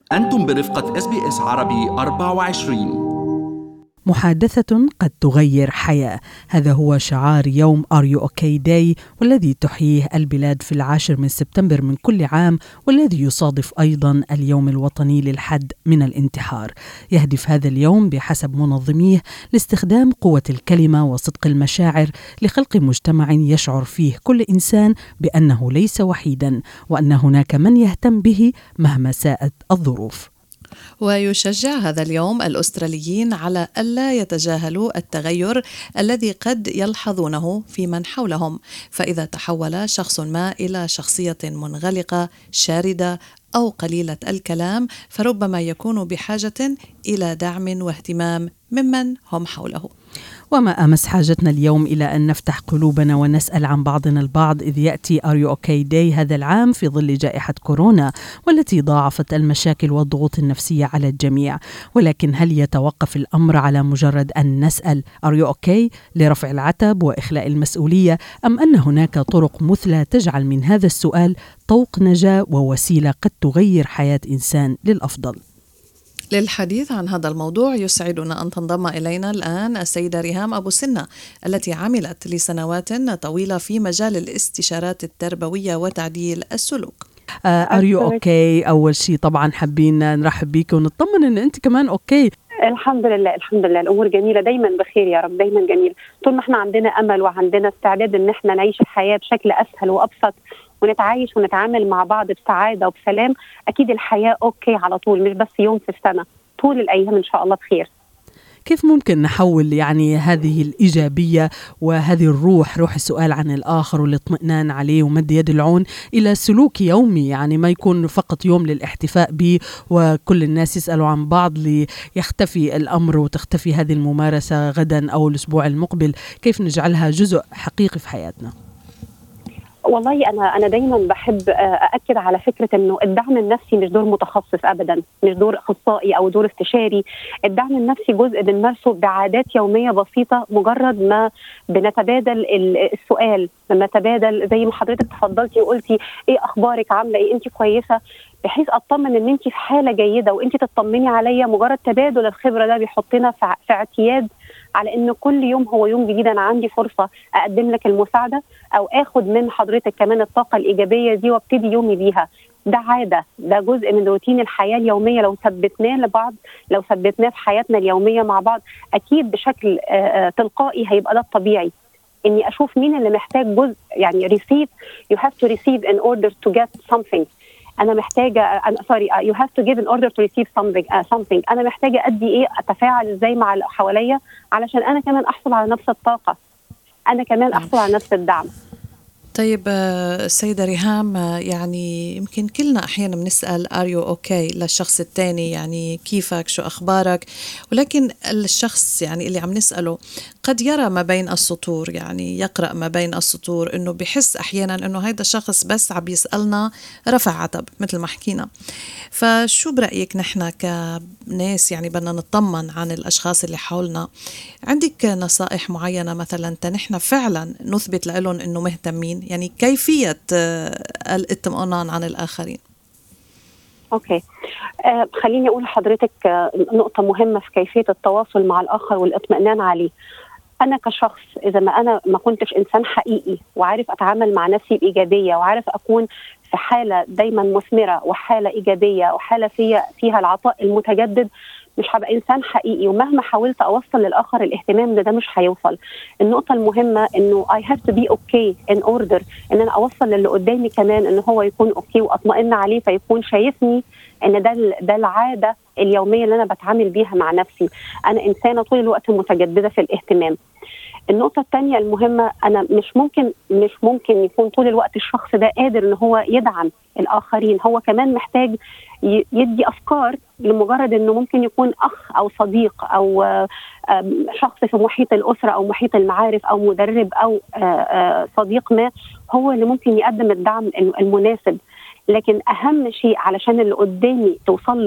أنتم برفقة اس بي اس عربي 24 محادثة قد تغير حياة هذا هو شعار يوم Are You Okay Day والذي تحييه البلاد في العاشر من سبتمبر من كل عام والذي يصادف أيضا اليوم الوطني للحد من الانتحار يهدف هذا اليوم بحسب منظميه لاستخدام قوة الكلمة وصدق المشاعر لخلق مجتمع يشعر فيه كل إنسان بأنه ليس وحيدا وأن هناك من يهتم به مهما ساءت الظروف ويشجع هذا اليوم الأستراليين على ألا يتجاهلوا التغير الذي قد يلحظونه في من حولهم فإذا تحول شخص ما إلى شخصية منغلقة شاردة أو قليلة الكلام فربما يكون بحاجة إلى دعم واهتمام ممن هم حوله وما أمس حاجتنا اليوم إلى أن نفتح قلوبنا ونسأل عن بعضنا البعض إذ يأتي Are You Okay Day هذا العام في ظل جائحة كورونا والتي ضاعفت المشاكل والضغوط النفسية على الجميع ولكن هل يتوقف الأمر على مجرد أن نسأل Are You Okay لرفع العتب وإخلاء المسؤولية أم أن هناك طرق مثلى تجعل من هذا السؤال طوق نجاة ووسيلة قد تغير حياة إنسان للأفضل للحديث عن هذا الموضوع يسعدنا أن تنضم إلينا الآن السيدة ريهام أبو سنة التي عملت لسنوات طويلة في مجال الاستشارات التربوية وتعديل السلوك ار يو اوكي اول شيء طبعا حابين نرحب بيك ونطمن ان انت كمان اوكي الحمد لله الحمد لله الامور جميله دايما بخير يا رب دايما جميل طول ما احنا عندنا امل وعندنا استعداد ان احنا نعيش الحياه بشكل اسهل وابسط ونتعايش ونتعامل مع بعض بسعاده وبسلام اكيد الحياه اوكي على طول مش بس يوم في السنه طول الايام ان شاء الله بخير كيف ممكن نحول يعني هذه الإيجابية وهذه الروح روح السؤال عن الآخر والاطمئنان عليه ومد يد العون إلى سلوك يومي يعني ما يكون فقط يوم للاحتفاء به وكل الناس يسألوا عن بعض ليختفي الأمر وتختفي هذه الممارسة غدا أو الأسبوع المقبل كيف نجعلها جزء حقيقي في حياتنا والله انا انا دايما بحب ااكد على فكره انه الدعم النفسي مش دور متخصص ابدا مش دور اخصائي او دور استشاري الدعم النفسي جزء بنمارسه بعادات يوميه بسيطه مجرد ما بنتبادل السؤال لما نتبادل زي ما حضرتك تفضلتي وقلتي ايه اخبارك عامله ايه انت كويسه بحيث اطمن ان انت في حاله جيده وانت تطمني عليا مجرد تبادل الخبره ده بيحطنا في اعتياد على ان كل يوم هو يوم جديد انا عندي فرصه اقدم لك المساعده او اخد من حضرتك كمان الطاقه الايجابيه دي وابتدي يومي بيها ده عاده ده جزء من روتين الحياه اليوميه لو ثبتناه لبعض لو ثبتناه في حياتنا اليوميه مع بعض اكيد بشكل تلقائي هيبقى ده الطبيعي اني اشوف مين اللي محتاج جزء يعني receive you have to receive in order to get something انا محتاجه انا سوري يو هاف تو جيف ان اوردر تو ريسيف something انا محتاجه ادي ايه اتفاعل ازاي مع اللي حواليا علشان انا كمان احصل على نفس الطاقه انا كمان احصل على نفس الدعم طيب السيدة ريهام يعني يمكن كلنا أحيانا بنسأل ار يو اوكي للشخص الثاني يعني كيفك شو أخبارك ولكن الشخص يعني اللي عم نسأله قد يرى ما بين السطور يعني يقرأ ما بين السطور إنه بحس أحيانا إنه هيدا الشخص بس عم يسألنا رفع عتب مثل ما حكينا فشو برأيك نحن كناس يعني بدنا نطمن عن الأشخاص اللي حولنا عندك نصائح معينة مثلا نحن فعلا نثبت لهم إنه مهتمين يعني كيفية الاطمئنان عن الآخرين اوكي آه خليني اقول لحضرتك آه نقطه مهمه في كيفيه التواصل مع الاخر والاطمئنان عليه انا كشخص اذا ما انا ما كنتش انسان حقيقي وعارف اتعامل مع نفسي بايجابيه وعارف اكون في حاله دايما مثمره وحاله ايجابيه وحاله فيها فيها العطاء المتجدد مش هبقى انسان حقيقي ومهما حاولت اوصل للاخر الاهتمام ده ده مش هيوصل النقطه المهمه انه I have to be okay in order ان انا اوصل للي قدامي كمان ان هو يكون اوكي واطمئن عليه فيكون شايفني ان ده ده العاده اليوميه اللي انا بتعامل بيها مع نفسي انا انسانه طول الوقت متجدده في الاهتمام النقطة الثانية المهمة أنا مش ممكن مش ممكن يكون طول الوقت الشخص ده قادر إن هو يدعم الآخرين، هو كمان محتاج يدي أفكار لمجرد إنه ممكن يكون أخ أو صديق أو شخص في محيط الأسرة أو محيط المعارف أو مدرب أو صديق ما هو اللي ممكن يقدم الدعم المناسب لكن اهم شيء علشان اللي قدامي توصل له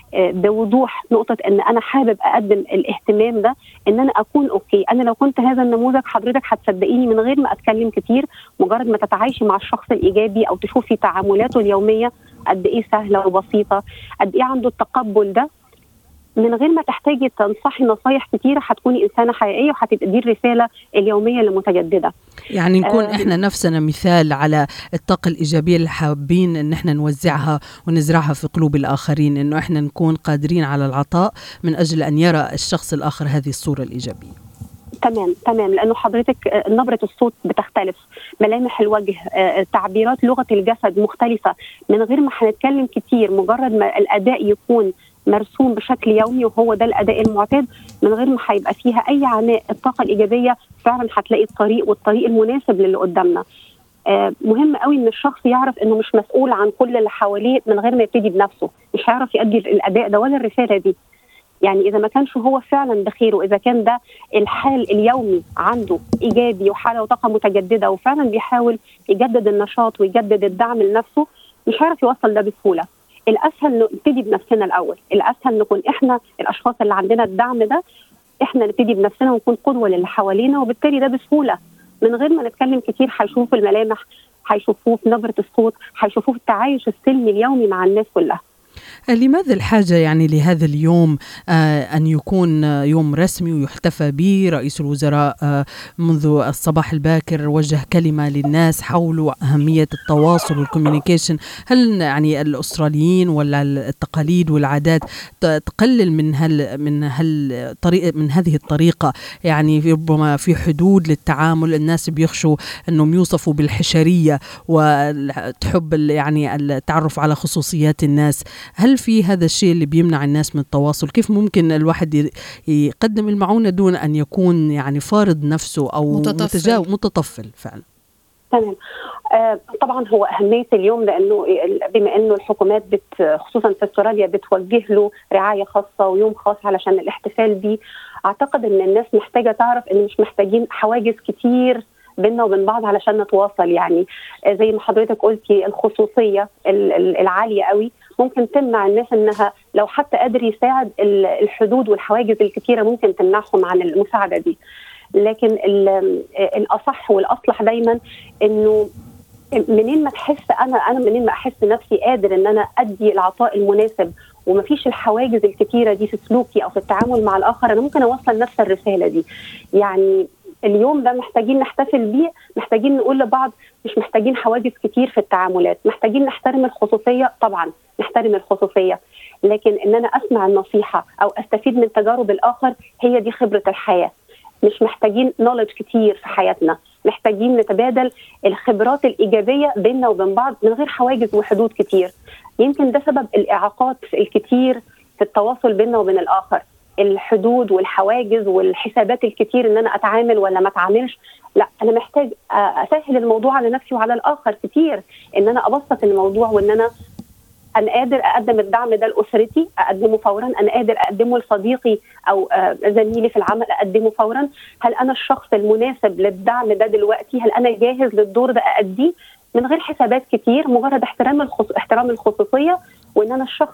آه، بوضوح نقطه ان انا حابب اقدم الاهتمام ده ان انا اكون اوكي انا لو كنت هذا النموذج حضرتك هتصدقيني من غير ما اتكلم كتير مجرد ما تتعايشي مع الشخص الايجابي او تشوفي تعاملاته اليوميه قد ايه سهله وبسيطه قد ايه عنده التقبل ده من غير ما تحتاجي تنصحي نصايح كتيره هتكوني انسانه حقيقيه وهتبقى دي الرساله اليوميه المتجدده. يعني نكون آه احنا نفسنا مثال على الطاقه الايجابيه اللي حابين ان احنا نوزعها ونزرعها في قلوب الاخرين انه احنا نكون قادرين على العطاء من اجل ان يرى الشخص الاخر هذه الصوره الايجابيه. تمام تمام لانه حضرتك آه، نبره الصوت بتختلف ملامح الوجه آه، تعبيرات لغه الجسد مختلفه من غير ما هنتكلم كتير مجرد ما الاداء يكون مرسوم بشكل يومي وهو ده الاداء المعتاد من غير ما هيبقى فيها اي عناء الطاقه الايجابيه فعلا هتلاقي الطريق والطريق المناسب للي قدامنا آه مهم قوي ان الشخص يعرف انه مش مسؤول عن كل اللي حواليه من غير ما يبتدي بنفسه مش هيعرف يؤدي الاداء ده ولا الرساله دي يعني اذا ما كانش هو فعلا بخير واذا كان ده الحال اليومي عنده ايجابي وحاله وطاقه متجدده وفعلا بيحاول يجدد النشاط ويجدد الدعم لنفسه مش هيعرف يوصل ده بسهوله الاسهل نبتدي بنفسنا الاول الاسهل نكون احنا الاشخاص اللي عندنا الدعم ده احنا نبتدي بنفسنا ونكون قدوه للي حوالينا وبالتالي ده بسهوله من غير ما نتكلم كتير هيشوفوا الملامح هيشوفوه في نبره الصوت هيشوفوه في التعايش السلمي اليومي مع الناس كلها لماذا الحاجة يعني لهذا اليوم آه أن يكون يوم رسمي ويحتفى به رئيس الوزراء آه منذ الصباح الباكر وجه كلمة للناس حول أهمية التواصل والكوميونيكيشن هل يعني الأستراليين ولا التقاليد والعادات تقلل من هل من هل طريق من هذه الطريقة يعني ربما في حدود للتعامل الناس بيخشوا أنهم يوصفوا بالحشرية وتحب يعني التعرف على خصوصيات الناس هل في هذا الشيء اللي بيمنع الناس من التواصل كيف ممكن الواحد يقدم المعونة دون أن يكون يعني فارض نفسه أو متطفل, متطفل فعلا تمام آه طبعا هو اهميه اليوم لانه بما انه الحكومات بت خصوصا في استراليا بتوجه له رعايه خاصه ويوم خاص علشان الاحتفال بيه اعتقد ان الناس محتاجه تعرف ان مش محتاجين حواجز كتير بيننا وبين بعض علشان نتواصل يعني زي ما حضرتك قلتي الخصوصيه العاليه قوي ممكن تمنع الناس انها لو حتى قادر يساعد الحدود والحواجز الكثيره ممكن تمنعهم عن المساعده دي لكن الاصح والاصلح دايما انه منين ما تحس انا انا منين ما احس نفسي قادر ان انا ادي العطاء المناسب ومفيش الحواجز الكثيره دي في سلوكي او في التعامل مع الاخر انا ممكن اوصل نفس الرساله دي يعني اليوم ده محتاجين نحتفل بيه محتاجين نقول لبعض مش محتاجين حواجز كتير في التعاملات محتاجين نحترم الخصوصيه طبعا نحترم الخصوصيه لكن ان انا اسمع النصيحه او استفيد من تجارب الاخر هي دي خبره الحياه مش محتاجين نولج كتير في حياتنا محتاجين نتبادل الخبرات الايجابيه بيننا وبين بعض من غير حواجز وحدود كتير يمكن ده سبب الاعاقات الكتير في التواصل بيننا وبين الاخر الحدود والحواجز والحسابات الكتير ان انا اتعامل ولا ما اتعاملش لا انا محتاج اسهل الموضوع على نفسي وعلى الاخر كتير ان انا ابسط الموضوع وان انا انا قادر اقدم الدعم ده لاسرتي اقدمه فورا انا قادر اقدمه لصديقي او زميلي في العمل اقدمه فورا هل انا الشخص المناسب للدعم ده دلوقتي هل انا جاهز للدور ده ااديه من غير حسابات كتير مجرد احترام الخص... احترام الخصوصيه وان انا الشخص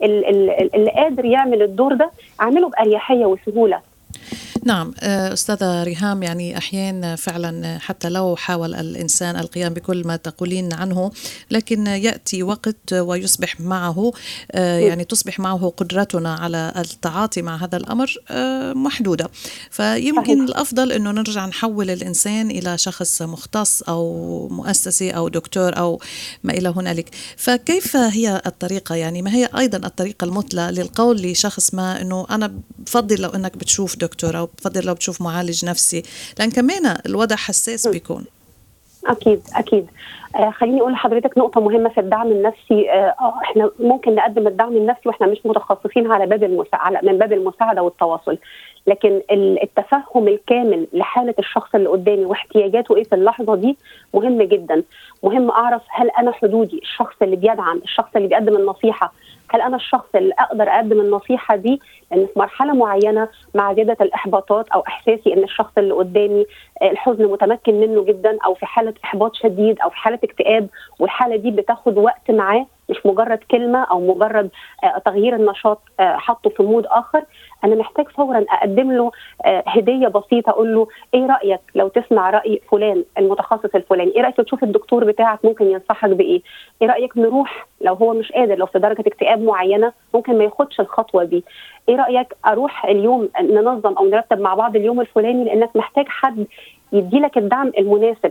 اللي قادر يعمل الدور ده اعمله باريحيه وسهوله نعم آه، أستاذة ريهام يعني أحيانا فعلا حتى لو حاول الإنسان القيام بكل ما تقولين عنه لكن يأتي وقت ويصبح معه آه، يعني تصبح معه قدرتنا على التعاطي مع هذا الأمر آه، محدودة فيمكن الأفضل أنه نرجع نحول الإنسان إلى شخص مختص أو مؤسسي أو دكتور أو ما إلى هنالك فكيف هي الطريقة يعني ما هي أيضا الطريقة المثلى للقول لشخص ما أنه أنا بفضل لو أنك بتشوف دكتور أو بفضل لو بتشوف معالج نفسي لان كمان الوضع حساس بيكون اكيد اكيد آه خليني اقول لحضرتك نقطه مهمه في الدعم النفسي آه, آه احنا ممكن نقدم الدعم النفسي واحنا مش متخصصين على باب المساعده من باب المساعده والتواصل لكن التفهم الكامل لحاله الشخص اللي قدامي واحتياجاته ايه في اللحظه دي مهم جدا مهم اعرف هل انا حدودي الشخص اللي بيدعم الشخص اللي بيقدم النصيحه هل انا الشخص اللي اقدر اقدم النصيحه دي لان في مرحله معينه مع زياده الاحباطات او احساسي ان الشخص اللي قدامي آه، الحزن متمكن منه جدا او في حاله احباط شديد او في حاله اكتئاب والحاله دي بتاخد وقت معاه مش مجرد كلمه او مجرد آه، تغيير النشاط آه، حطه في مود اخر انا محتاج فورا اقدم له آه، هديه بسيطه اقول له ايه رايك لو تسمع راي فلان المتخصص الفلاني ايه رايك لو تشوف الدكتور بتاعك ممكن ينصحك بايه ايه رايك نروح لو هو مش قادر لو في درجه اكتئاب معينه ممكن ما ياخدش الخطوه دي ايه رايك اروح اليوم ننظم او نرتب مع بعض اليوم الفلاني لانك محتاج حد يديلك الدعم المناسب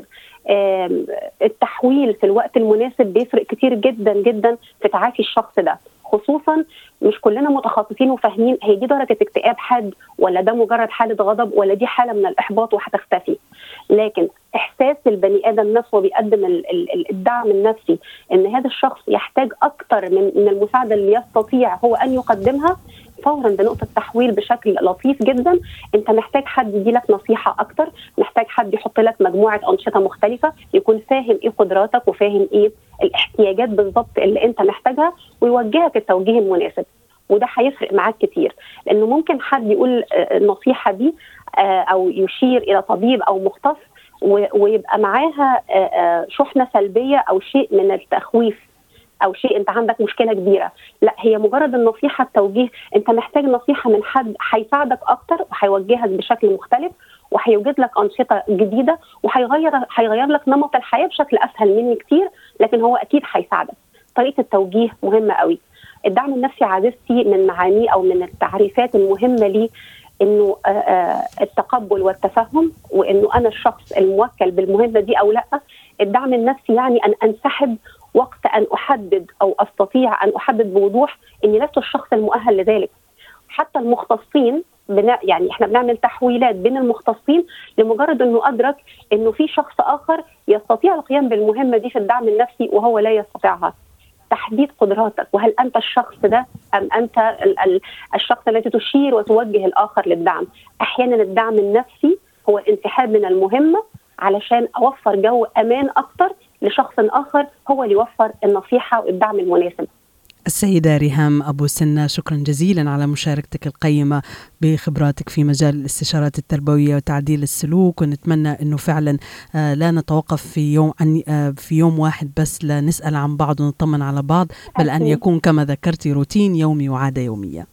التحويل في الوقت المناسب بيفرق كتير جدا جدا في تعافي الشخص ده خصوصا مش كلنا متخصصين وفاهمين هي دي درجه اكتئاب حاد ولا ده مجرد حاله غضب ولا دي حاله من الاحباط وهتختفي لكن احساس البني ادم نفسه بيقدم الدعم النفسي ان هذا الشخص يحتاج اكتر من من المساعده اللي يستطيع هو ان يقدمها فورا بنقطه تحويل بشكل لطيف جدا انت محتاج حد يديلك نصيحه اكتر محتاج حد يحط لك مجموعه انشطه مختلفه يكون فاهم ايه قدراتك وفاهم ايه الاحتياجات بالظبط اللي انت محتاجها ويوجهك التوجيه المناسب وده هيفرق معاك كتير لانه ممكن حد يقول آه، النصيحه دي آه، او يشير الى طبيب او مختص ويبقى معاها آه، شحنه سلبيه او شيء من التخويف او شيء انت عندك مشكله كبيره لا هي مجرد النصيحه التوجيه انت محتاج نصيحه من حد هيساعدك اكتر وهيوجهك بشكل مختلف وهيوجد لك انشطه جديده وهيغير هيغير لك نمط الحياه بشكل اسهل مني كتير لكن هو اكيد هيساعدك طريقه التوجيه مهمه قوي الدعم النفسي عزيزتي من معانيه او من التعريفات المهمه لي انه آه، آه، التقبل والتفهم وانه انا الشخص الموكل بالمهمه دي او لا الدعم النفسي يعني ان انسحب وقت ان احدد او استطيع ان احدد بوضوح اني لست الشخص المؤهل لذلك حتى المختصين بنا يعني احنا بنعمل تحويلات بين المختصين لمجرد انه ادرك انه في شخص اخر يستطيع القيام بالمهمه دي في الدعم النفسي وهو لا يستطيعها تحديد قدراتك وهل انت الشخص ده ام انت الشخص الذي تشير وتوجه الاخر للدعم احيانا الدعم النفسي هو الانسحاب من المهمه علشان اوفر جو امان اكتر لشخص اخر هو اللي يوفر النصيحه والدعم المناسب السيدة ريهام أبو سنة شكرا جزيلا على مشاركتك القيمة بخبراتك في مجال الاستشارات التربوية وتعديل السلوك ونتمنى أنه فعلا آه، لا نتوقف في يوم عن آه، في يوم واحد بس لا نسأل عن بعض ونطمن على بعض بل أن يكون كما ذكرتي روتين يومي وعادة يومية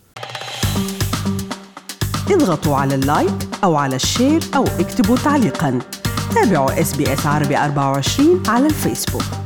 اضغطوا على اللايك أو على الشير أو اكتبوا تعليقا تابعوا اس بي اس عربي 24 على الفيسبوك